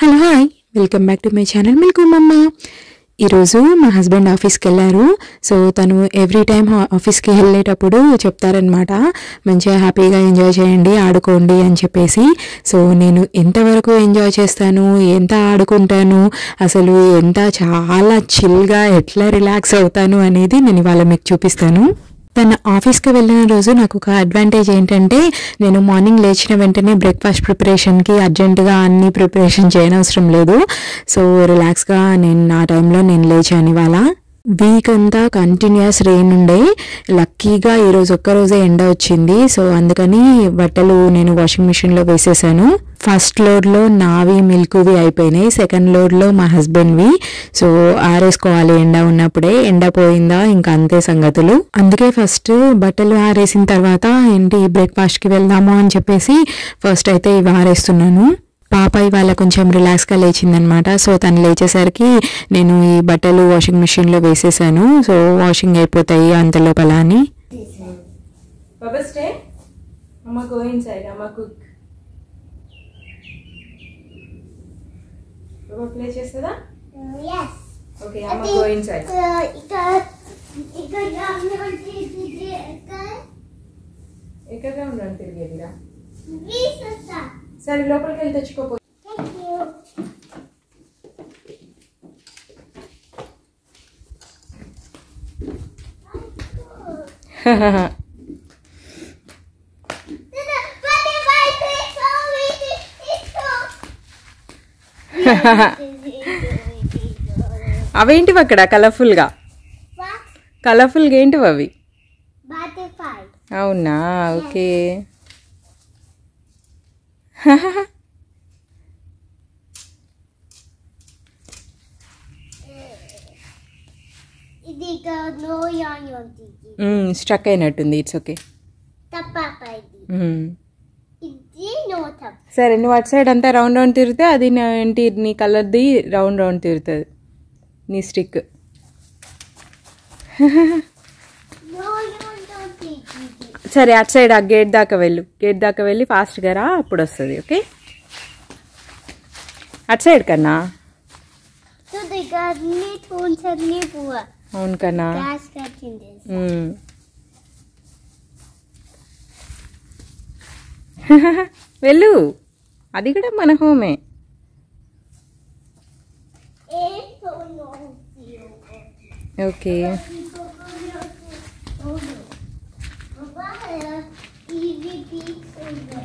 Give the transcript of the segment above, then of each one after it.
Hello hi welcome back to my channel మిల్కు మమ్మ ఈరోజు మా హస్బెండ్ ఆఫీస్కి వెళ్ళారు సో తను ఎవ్రీ టైం ఆఫీస్కి వెళ్ళేటప్పుడు చెప్తారనమాట మంచిగా హ్యాపీగా ఎంజాయ్ చేయండి ఆడుకోండి అని చెప్పేసి సో నేను ఎంతవరకు ఎంజాయ్ చేస్తాను ఎంత ఆడుకుంటాను అసలు ఎంత చాలా చిల్గా ఎట్లా రిలాక్స్ అవుతాను అనేది నేను ఇవాళ మీకు చూపిస్తాను తన ఆఫీస్కి వెళ్ళిన రోజు నాకు ఒక అడ్వాంటేజ్ ఏంటంటే నేను మార్నింగ్ లేచిన వెంటనే బ్రేక్ఫాస్ట్ ప్రిపరేషన్కి అర్జెంటుగా అన్ని ప్రిపరేషన్ చేయనవసరం లేదు సో రిలాక్స్గా నేను నా టైంలో నేను లేచాను ఇవాళ వీక్ అంతా కంటిన్యూస్ రెయిన్ ఉండే లక్కీగా ఈరోజు ఒక్కరోజే ఎండ వచ్చింది సో అందుకని బట్టలు నేను వాషింగ్ మిషన్లో వేసేసాను ఫస్ట్ లోడ్లో నావి మిల్క్వి అయిపోయినాయి సెకండ్ లోడ్లో మా హస్బెండ్వి సో ఆరేసుకోవాలి ఎండ ఉన్నప్పుడే ఎండ పోయిందా ఇంకా అంతే సంగతులు అందుకే ఫస్ట్ బట్టలు ఆరేసిన తర్వాత ఏంటి బ్రేక్ఫాస్ట్కి వెళ్దాము అని చెప్పేసి ఫస్ట్ అయితే ఇవి ఆరేస్తున్నాను పాప ఇవాళ కొంచెం రిలాక్స్గా లేచిందనమాట సో తను లేచేసరికి నేను ఈ బట్టలు వాషింగ్ మిషన్లో వేసేసాను సో వాషింగ్ అయిపోతాయి అంత లోపల అని Baba, stay. Mama, go inside. Mama, cook. Baba, play చేస్తుందా Yes. ఓకే అమ్మ గో ఇన్సైడ్ ఎక్కడగా ఉన్నాను తిరిగేదిరా సరే లోపలికి వెళ్ళి తెచ్చుకోపో అవేంటివి అక్కడ కలర్ఫుల్గా కలర్ఫుల్గా ఏంటివి అవి Butterfly. అవునా ఓకే ఇది నో యాన్ ఉంది స్ట్రక్ అయినట్టుంది ఇట్స్ ఓకే తప్ప ఇది ఇది నో తప్ప సరే నువ్వు అటు సైడ్ అంతా రౌండ్ రౌండ్ తిరిగితే అది నా ఏంటి నీ కలర్ది రౌండ్ రౌండ్ తిరుగుతుంది నీ స్టిక్ నో యాన్ ఉంది సరే అటు సైడ్ ఆ గేట్ దాకా వెళ్ళు గేట్ దాకా వెళ్ళి ఫాస్ట్గా రా అప్పుడు వస్తుంది ఓకే అటు సైడ్ కన్నా సో దగ్గర అన్ని టోన్స్ అన్ని పోవా అవును కన్నా గ్యాస్ కట్టింది మ్మ్. వెళ్ళు అది కూడా మన హోమే ఏ సో నో ఓకే ఇది పీక్స్ ఉంది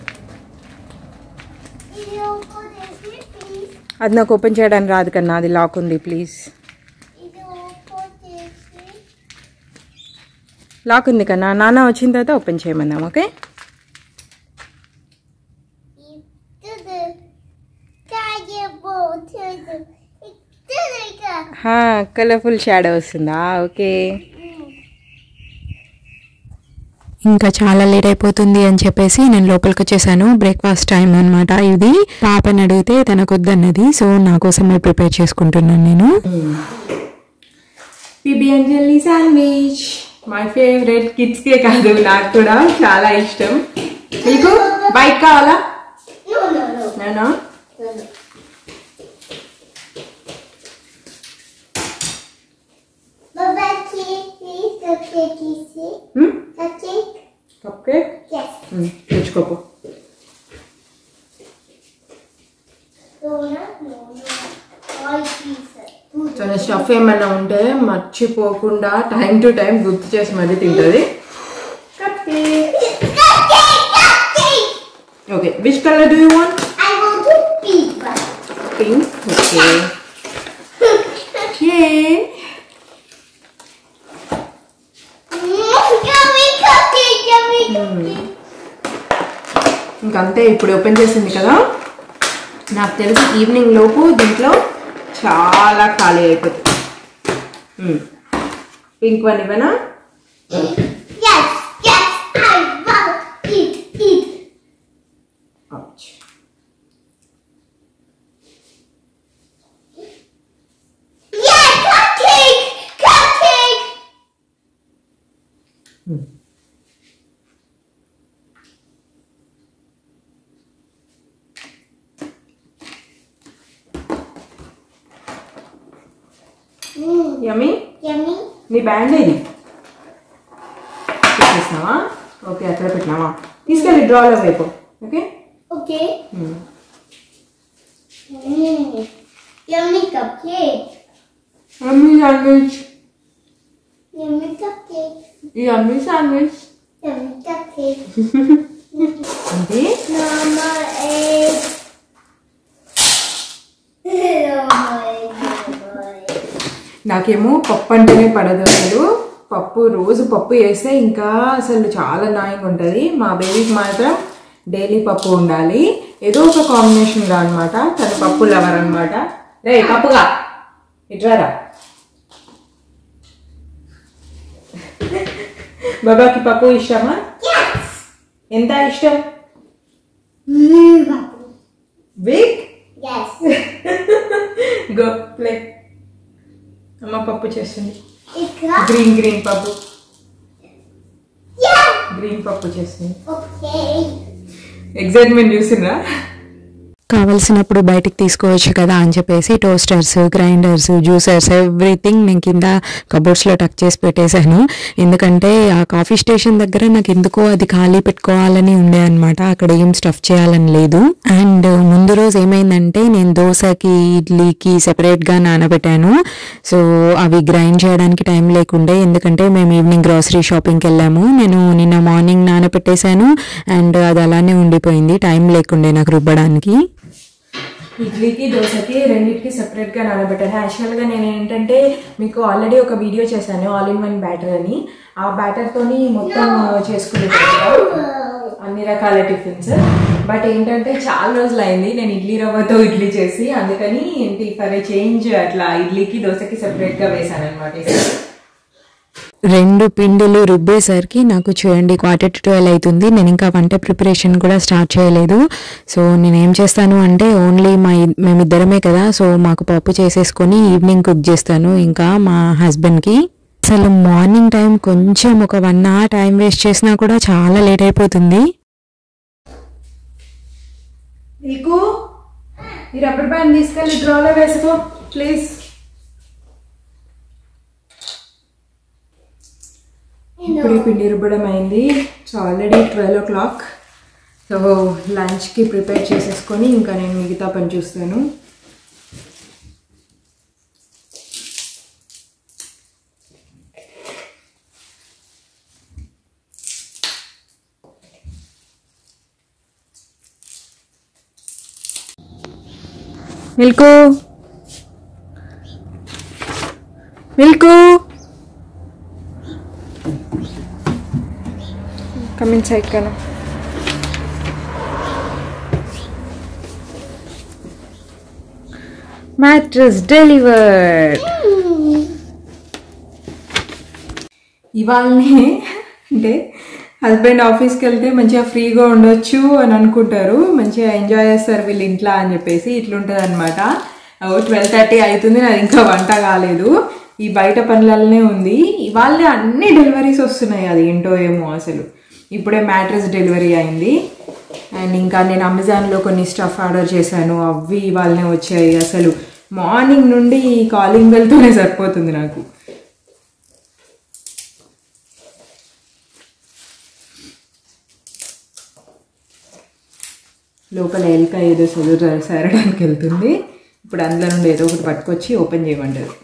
ఇది ఓపెన్ చేసి అది నాకు ఓపెన్ చేయడానికి రాదు కన్నా అది లాక్ ఉంది ప్లీజ్ ఇది ఓపెన్ చేసి లాక్ ఉంది కన్నా నాన్న వచ్చిన తర్వాత ఓపెన్ చేయమన్నాం ఓకే ఇది కాయబోతుంది ఇది కలర్ఫుల్ షాడో వస్తుందా ఓకే ఇంకా చాలా లేట్ అయిపోతుంది అని చెప్పేసి నేను లోపలికి వచ్చేసాను బ్రేక్ఫాస్ట్ టైం అనమాట ఇది పాపని అడిగితే తనకు వద్దన్నది సో నా కోసమే ప్రిపేర్ చేసుకుంటున్నాను నేను P B and jelly sandwich my favourite kids కే కాదు నాకు కూడా చాలా ఇష్టం మీకు బైక్ కావాలా No, no, no. నేనా no, no. Baba, cake, please. The cake is it? The cake? Cupcake Yes. తెచ్చుకోపో No, no, no, no. All pieces. Two. చాలా స్టఫ్ ఏమైనా ఉంటే మర్చిపోకుండా టైం టు టైం గుర్తు చేసి మరీ తింటుంది cupcake Cupcake, cupcake! Okay which colour do you want I want to pink one. Pink okay ఏ Mm, Yummy cupcake, yummy cupcake. ఇంకంతే ఇప్పుడు ఓపెన్ చేసింది కదా నాకు తెలిసి ఈవినింగ్ లోపు దీంట్లో చాలా ఖాళీ అయిపోతుంది పింక్ వన్ ఇవ్వనా Yes, yes, I want eat, eat. Ouch. Yeah, cupcake, cupcake. Mm. Yummy Yummy. నీ బ్యాండ్ ఏది పెట్టేసినావా ఓకే అక్కడ పెట్టినావా తీసుకెళ్ళి డ్రాలో వైపు okay Okay. Mm. Yummy cupcake. Yummy sandwich Yummy cupcake. ఈ యమ్మీ శాండ్విచ్ Yummy cupcake. అంటే Mama egg. Mama egg. Mama egg. నాకేమో పప్పు అంటేనే పడదు అసలు పప్పు రోజు పప్పు వేస్తే ఇంకా అసలు చాలా నాయంగా ఉంటుంది మా బేబీకి మాత్రం డైలీ పప్పు ఉండాలి ఏదో ఒక కాంబినేషన్గా అనమాట తను పప్పు లవర్ అనమాట రే పప్పుగా ఇట్రారా బాబాకి పప్పు ఇష్టమా Yes. ఎంత ఇష్టం Mm. Big Yes. Go play అమ్మ పప్పు చేస్తుంది Ikra. గ్రీన్ గ్రీన్ పప్పు Yeah. గ్రీన్ పప్పు చేస్తుంది Okay. ఎగ్జైట్మెంట్ చూసిండ్రా కావలసినప్పుడు బయటికి తీసుకోవచ్చు కదా అని చెప్పేసి టోస్టర్స్ గ్రైండర్స్ జ్యూసర్స్ ఎవ్రీథింగ్ నేను కింద కబోర్డ్స్లో టక్ చేసి పెట్టేశాను ఎందుకంటే ఆ కాఫీ స్టేషన్ దగ్గర నాకు ఎందుకో అది ఖాళీ పెట్టుకోవాలని ఉండే అనమాట అక్కడ ఏం స్టఫ్ చేయాలని లేదు అండ్ ముందు రోజు ఏమైందంటే నేను దోశకి ఇడ్లీకి సెపరేట్గా నానబెట్టాను సో అవి గ్రైండ్ చేయడానికి టైం లేకుండే ఎందుకంటే మేము ఈవినింగ్ గ్రాసరీ షాపింగ్కి వెళ్ళాము నేను నిన్న మార్నింగ్ నానబెట్టేశాను అండ్ అది అలానే ఉండిపోయింది టైం లేకుండే నాకు రుబ్బడానికి ఇడ్లీకి దోశకి రెండింటికి సెపరేట్గా నానబెట్టాను యాక్చువల్గా నేను ఏంటంటే మీకు ఆల్రెడీ ఒక వీడియో చేశాను ఆల్ ఇన్ వన్ బ్యాటర్ అని ఆ బ్యాటర్తోని మొత్తం చేసుకునేటప్పుడు అన్ని రకాల టిఫిన్స్ బట్ ఏంటంటే చాలా రోజులు అయింది నేను ఇడ్లీ రవ్వతో ఇడ్లీ చేసి అందుకని ఏంటి ఫర్ చేంజ్ అట్లా ఇడ్లీకి దోశకి సెపరేట్గా వేసాను అనమాట రెండు పిండిలు రుబ్బేసరికి నాకు చూడండి క్వార్టర్ టు ట్వెల్వ్ అవుతుంది నేను ఇంకా వంట ప్రిపరేషన్ కూడా స్టార్ట్ చేయలేదు సో నేను ఏం చేస్తాను అంటే ఓన్లీ మా ఇ- మేమిద్దరమే కదా సో మాకు పప్పు చేసేసుకొని ఈవినింగ్ కుక్ చేస్తాను ఇంకా మా హస్బెండ్కి అసలు మార్నింగ్ టైం కొంచెం ఒక వన్ అవర్ టైం వేస్ట్ చేసినా కూడా చాలా లేట్ అయిపోతుంది నీకు ఈ రబ్బర్ బ్యాండ్ తీసుకెళ్ళి డ్రాలో వేసుకో ప్లీజ్ ఇప్పుడే పిండి రుబ్బడం అయింది so already twelve o'clock so లంచ్కి ప్రిపేర్ చేసేసుకొని ఇంకా నేను మిగతా పని చూస్తాను మిల్కు మిల్కు కమ్ ఇన్ సైడ్ కదా మ్యాట్రస్ డెలివర్ ఇవాళనే అంటే హస్బెండ్ ఆఫీస్కి వెళ్తే మంచిగా ఫ్రీగా ఉండొచ్చు అని అనుకుంటారు మంచిగా ఎంజాయ్ చేస్తారు వీళ్ళు ఇంట్లో అని చెప్పేసి ఇట్లుంటుంది అనమాట ట్వెల్వ్ థర్టీ అవుతుంది నాది ఇంకా వంట కాలేదు ఈ బయట పనులనే ఉంది ఇవాళనే అన్ని డెలివరీస్ వస్తున్నాయి అది ఏంటో ఏమో అసలు ఇప్పుడే మ్యాట్రస్ డెలివరీ అయింది అండ్ ఇంకా నేను అమెజాన్లో కొన్ని స్టఫ్ ఆర్డర్ చేశాను అవి ఇవాళనే వచ్చాయి అసలు మార్నింగ్ నుండి కాలింగ్ బెల్తోనే సరిపోతుంది నాకు లోపల ఎలుక ఏదో సదురు సరడానికి వెళ్తుంది ఇప్పుడు అందులో నుండి ఏదో ఒకటి పట్టుకొచ్చి ఓపెన్ చేయమంటారు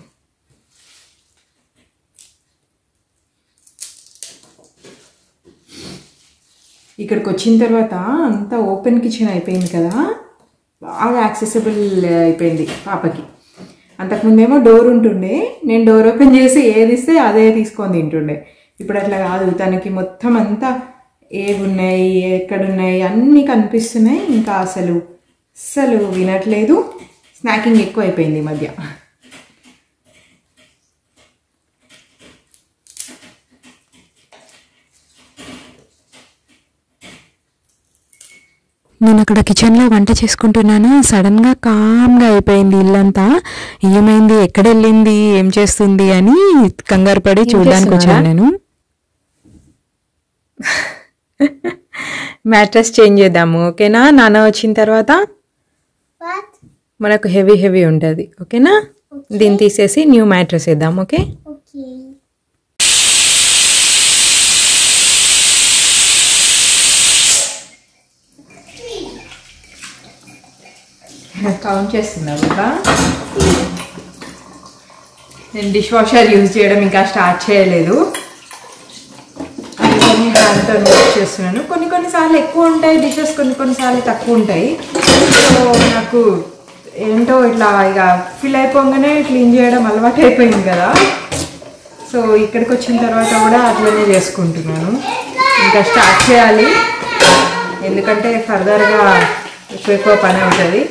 ఇక్కడికి వచ్చిన తర్వాత అంతా ఓపెన్ కిచెన్ అయిపోయింది కదా బాగా యాక్సెసిబుల్ అయిపోయింది పాపకి అంతకుముందేమో డోర్ ఉంటుండే నేను డోర్ ఓపెన్ చేసి ఏది ఇస్తే అదే తీసుకొని తింటుండే ఇప్పుడు అట్లా కాదు తనకి మొత్తం అంతా ఏవి ఉన్నాయి ఎక్కడున్నాయి అన్నీ కనిపిస్తున్నాయి ఇంకా అసలు అస్సలు వినట్లేదు స్నాకింగ్ ఎక్కువ అయిపోయింది ఈ మధ్య నేను అక్కడ కిచెన్లో వంట చేసుకుంటున్నాను సడన్గా కామ్గా అయిపోయింది ఇల్లంతా ఏమైంది ఎక్కడ వెళ్ళింది ఏం చేస్తుంది అని కంగారు పడి చూడడానికి వచ్చాను నేను మ్యాట్రస్ చేంజ్ చేద్దాము ఓకేనా నాన్న వచ్చిన తర్వాత What? మనకు హెవీ హెవీ ఉంటుంది ఓకేనా దీన్ని తీసేసి న్యూ మ్యాట్రెస్ వేద్దాం ఓకే Okay. కౌంట్ చేస్తున్నా బాబా నేను డిష్ వాషర్ యూజ్ చేయడం ఇంకా స్టార్ట్ చేయలేదు అందుకని హ్యాండ్తో యూజ్ చేస్తున్నాను కొన్ని కొన్నిసార్లు ఎక్కువ ఉంటాయి డిషెస్ కొన్ని కొన్నిసార్లు తక్కువ ఉంటాయి సో నాకు ఏంటో ఇట్లా ఇక ఫిల్ అయిపోగానే క్లీన్ చేయడం అలవాటు అయిపోయింది కదా సో ఇక్కడికి వచ్చిన తర్వాత కూడా అట్లనే చేసుకుంటున్నాను ఇంకా స్టార్ట్ చేయాలి ఎందుకంటే ఫర్దర్గా ఎక్కువ ఎక్కువ పని అవుతుంది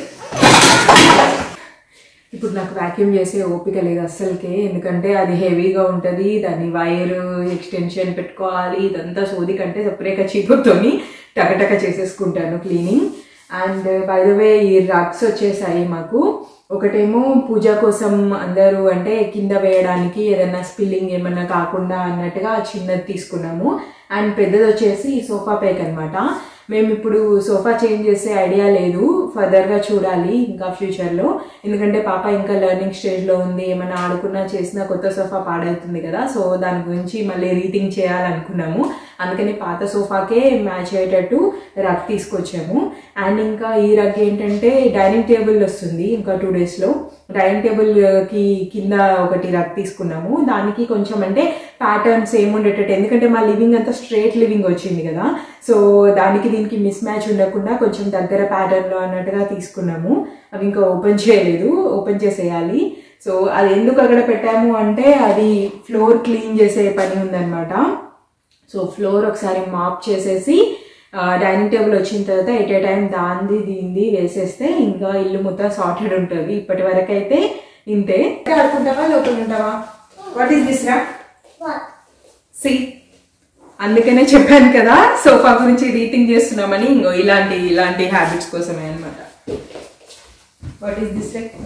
ఇప్పుడు నాకు వ్యాక్యూమ్ చేసే ఓపిక లేదు అస్సలకే ఎందుకంటే అది హెవీగా ఉంటుంది దాని వైర్ ఎక్స్టెన్షన్ పెట్టుకోవాలి ఇదంతా సోది కంటే సపరేట్గా చీపుతోని టకటక చేసేసుకుంటాను cleaning and by the way ఈ రగ్స్ వచ్చేసాయి మాకు ఒకటేమో పూజ కోసం అందరూ అంటే కింద వేయడానికి ఏదైనా స్పిల్లింగ్ ఏమన్నా కాకుండా అన్నట్టుగా చిన్నది తీసుకున్నాము అండ్ పెద్దది వచ్చేసి సోఫా పేక్ అనమాట మేము ఇప్పుడు సోఫా చేంజ్ చేసే ఐడియా లేదు ఫర్దర్గా చూడాలి ఇంకా ఫ్యూచర్లో ఎందుకంటే పాప ఇంకా లెర్నింగ్ స్టేజ్లో ఉంది ఏమైనా ఆడుకున్నా చేసినా కొత్త సోఫా పాడవుతుంది కదా సో దాని గురించి మళ్ళీ రీథింక్ చేయాలనుకున్నాము అందుకని పాత సోఫాకే మ్యాచ్ అయ్యేటట్టు రగ్ తీసుకొచ్చాము అండ్ ఇంకా ఈ రగ్ ఏంటంటే డైనింగ్ టేబుల్ వస్తుంది ఇంకా టూ డేస్లో డైనింగ్ టేబుల్ కి కింద ఒకటి రగ్ తీసుకున్నాము దానికి కొంచెం అంటే ప్యాటర్న్స్ ఏముండేటట్టు ఎందుకంటే మా లివింగ్ అంతా స్ట్రేట్ లివింగ్ వచ్చింది కదా సో దానికి దీనికి మిస్ మ్యాచ్ ఉండకుండా కొంచెం దగ్గర ప్యాటర్న్ లో అన్నట్టుగా తీసుకున్నాము అవి ఇంకా ఓపెన్ చేయలేదు ఓపెన్ చేసేయాలి సో అది ఎందుకు అక్కడ పెట్టాము అంటే అది ఫ్లోర్ క్లీన్ చేసే పని ఉందన్నమాట సో ఫ్లోర్ ఒకసారి మాప్ చేసేసి డైనింగ్ టేబుల్ వచ్చిన తర్వాత ఎట్ ఏ టైం దాంది దీంది వేసేస్తే ఇంకా ఇల్లు మొత్తం సార్టెడ్ ఉంటుంది ఇప్పటి వరకు అయితే ఇంతే ఆడుకుంటావా లోపల ఉంటావా వాట్ ఈస్ దిస్ రా What? సి అందుకనే చెప్పాను కదా సోఫా గురించి రీథింక్ చేస్తున్నామని ఇంకో ఇలాంటి ఇలాంటి హ్యాబిట్స్ కోసమే అనమాట వాట్ ఈస్ దిస్ రైట్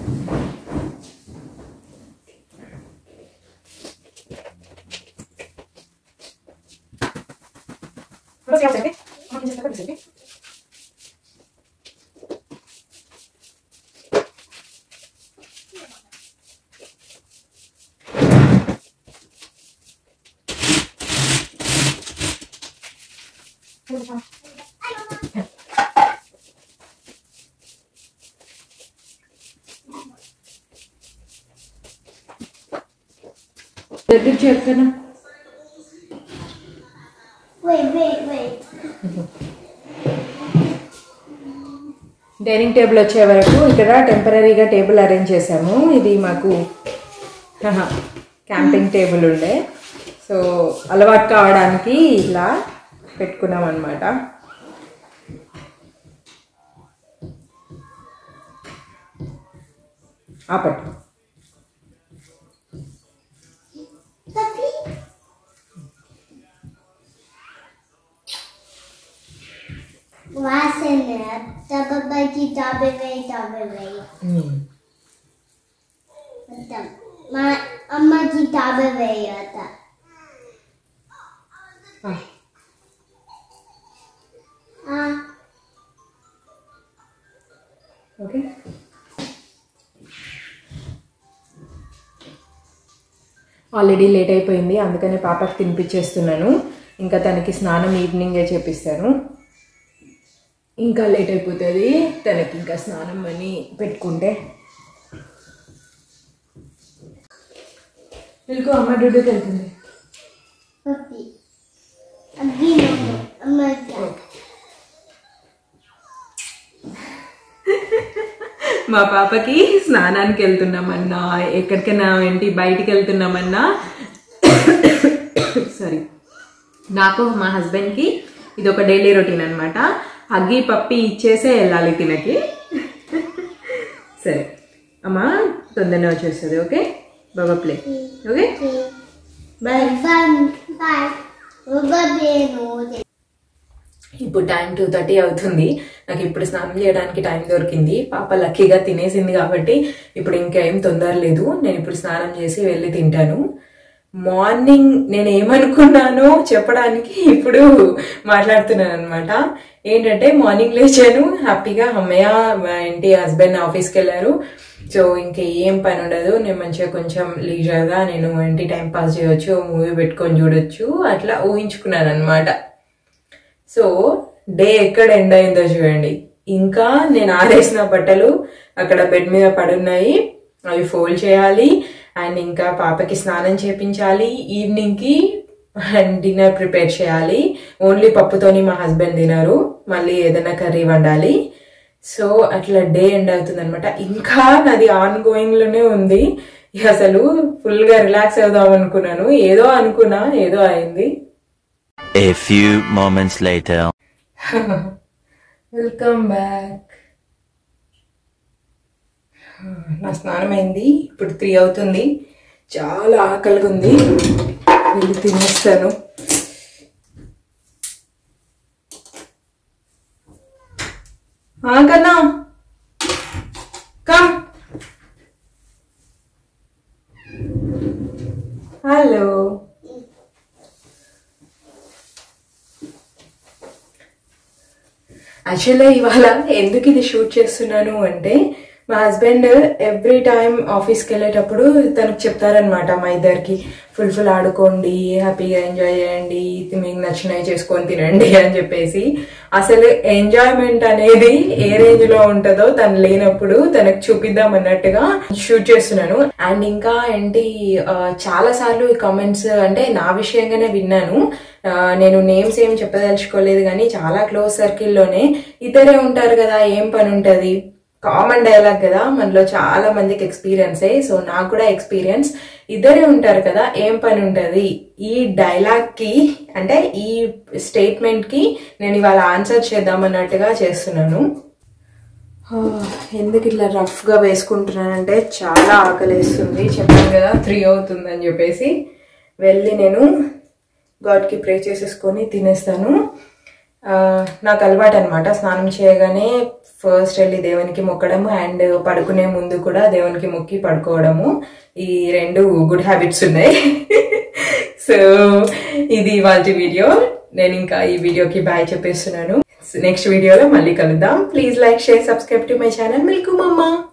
దగ్గర చెప్తాను Wait, wait, wait. Dining table వచ్చే వరకు ఇక్కడ టెంపరీగా టేబుల్ అరేంజ్ చేసాము ఇది మాకు క్యాంపింగ్ టేబుల్ ఉండే సో అలవాటు కావడానికి ఇలా పెట్టుకున్నాం అనమాట ఆపట్టు Puppy? వాసన తప్పకి తాబేవే తాబేవే మొత్తం మా అమ్మకి తాబేవేయత ఓకే ఆల్రెడీ లేట్ అయిపోయింది అందుకనే పాపకి తినిపించేస్తున్నాను ఇంకా తనకి స్నానం ఈవినింగే చేపిస్తాను ఇంకా లేట్ అయిపోతుంది తనకి ఇంకా స్నానం అని పెట్టుకుంటే వెళ్ళుకో అమ్మ డ్యూటీకి వెళ్తుంది పప్పి అది అమ్మకి మా పాపకి స్నానానికి వెళ్తున్నామన్నా ఎక్కడికైనా ఏంటి బయటికి వెళ్తున్నామన్నా సారీ నాకు మా హస్బెండ్కి ఇది ఒక డైలీ రొటీన్ అనమాట హగ్గి పప్పి ఇచ్చేసే వెళ్ళాలి తినకి సరే అమ్మా తొందరనే వచ్చేస్తుంది ఓకే బాబా ప్లే ఓకే బాయ్ బాయ్ ఉగబేను ఇప్పుడు టైం టూ థర్టీ అవుతుంది నాకు ఇప్పుడు స్నానం చేయడానికి టైం దొరికింది పాప లక్కీగా తినేసింది కాబట్టి ఇప్పుడు ఇంకా ఏం తొందర లేదు నేను ఇప్పుడు స్నానం చేసి వెళ్ళి తింటాను మార్నింగ్ నేను ఏమనుకున్నానో చెప్పడానికి ఇప్పుడు మాట్లాడుతున్నాను అనమాట ఏంటంటే మార్నింగ్ లేచాను హ్యాపీగా అమ్మయ్య మా ఇంటి హస్బెండ్ ఆఫీస్కి వెళ్ళారు సో ఇంకా ఏం పని ఉండదు నేను మంచిగా కొంచెం లీజర్గా నేను ఇంటి టైం పాస్ చేయొచ్చు మూవీ పెట్టుకొని చూడొచ్చు అట్లా ఊహించుకున్నాను అనమాట సో డే ఎక్కడ ఎండ్ అయిందో చూడండి ఇంకా నేను ఆరేసిన బట్టలు అక్కడ బెడ్ మీద పడున్నాయి అవి ఫోల్డ్ చేయాలి అండ్ ఇంకా పాపకి స్నానం చేపించాలి ఈవినింగ్కి డిన్నర్ ప్రిపేర్ చేయాలి ఓన్లీ పప్పుతోని మా హస్బెండ్ తినరు మళ్ళీ ఏదైనా కర్రీ వండాలి సో అట్లా డే ఎండ్ అవుతుంది అనమాట ఇంకా నాది ఆన్ గోయింగ్ లోనే ఉంది ఇక అసలు ఫుల్ గా రిలాక్స్ అవుదాం అనుకున్నాను ఏదో అనుకున్నా ఏదో అయింది A few moments later. Welcome back నా స్నానం అయింది ఇప్పుడు త్రీ అవుతుంది చాలా ఆకలిగా ఉంది వెళ్ళి తినేస్తాను కన్నా కమ్ హలో యాక్చువల్గా ఇవాళ ఎందుకు ఇది షూట్ చేస్తున్నాను అంటే మా హస్బెండ్ ఎవ్రీ టైం ఆఫీస్కి వెళ్ళేటప్పుడు తనకు చెప్తారనమాట మా ఇద్దరికి ఫుల్ ఫుల్ ఆడుకోండి హ్యాపీగా ఎంజాయ్ చేయండి ఇది మీకు నచ్చినవి చేసుకొని తినండి అని చెప్పేసి అసలు ఎంజాయ్మెంట్ అనేది ఏ రేంజ్ లో ఉంటుందో తను లేనప్పుడు తనకు చూపిద్దాం అన్నట్టుగా షూట్ చేస్తున్నాను అండ్ ఇంకా ఏంటి ఆ, చాలా సార్లు ఈ కామెంట్స్ అంటే నా విషయంగానే విన్నాను ఆ, నేను నేమ్స్ ఏం చెప్పదలుచుకోలేదు కానీ చాలా క్లోజ్ సర్కిల్లోనే ఇద్దరే ఉంటారు కదా ఏం పని ఉంటది కామన్ డైలాగ్ కదా మనలో చాలా మందికి ఎక్స్పీరియన్సే సో నాకు కూడా ఎక్స్పీరియన్స్ ఇద్దరే ఉంటారు కదా ఏం పని ఉంటది ఈ డైలాగ్ కి అంటే ఈ స్టేట్మెంట్ కి నేను ఇవాళ ఆన్సర్ చేద్దామన్నట్టుగా చేస్తున్నాను ఆ, ఎందుకు ఇట్లా రఫ్ గా వేసుకుంటున్నానంటే చాలా ఆకలేస్తుంది చెప్పాను కదా త్రీ అవుతుంది అని చెప్పేసి వెళ్ళి నేను గాడ్కి ప్రే చేసేసుకొని తినేస్తాను ఆ, నాకు అలవాటు అనమాట స్నానం చేయగానే ఫస్ట్ వెళ్ళి దేవునికి మొక్కడము అండ్ పడుకునే ముందు కూడా దేవునికి మొక్కి పడుకోవడము ఈ రెండు గుడ్ హ్యాబిట్స్ ఉన్నాయి సో ఇది వాళ్ళ వీడియో నేను ఇంకా ఈ వీడియోకి బాయ్ చెప్పేస్తున్నాను నెక్స్ట్ వీడియోలో మళ్ళీ కలుద్దాం please like share subscribe to my channel మిల్కు మమ్మ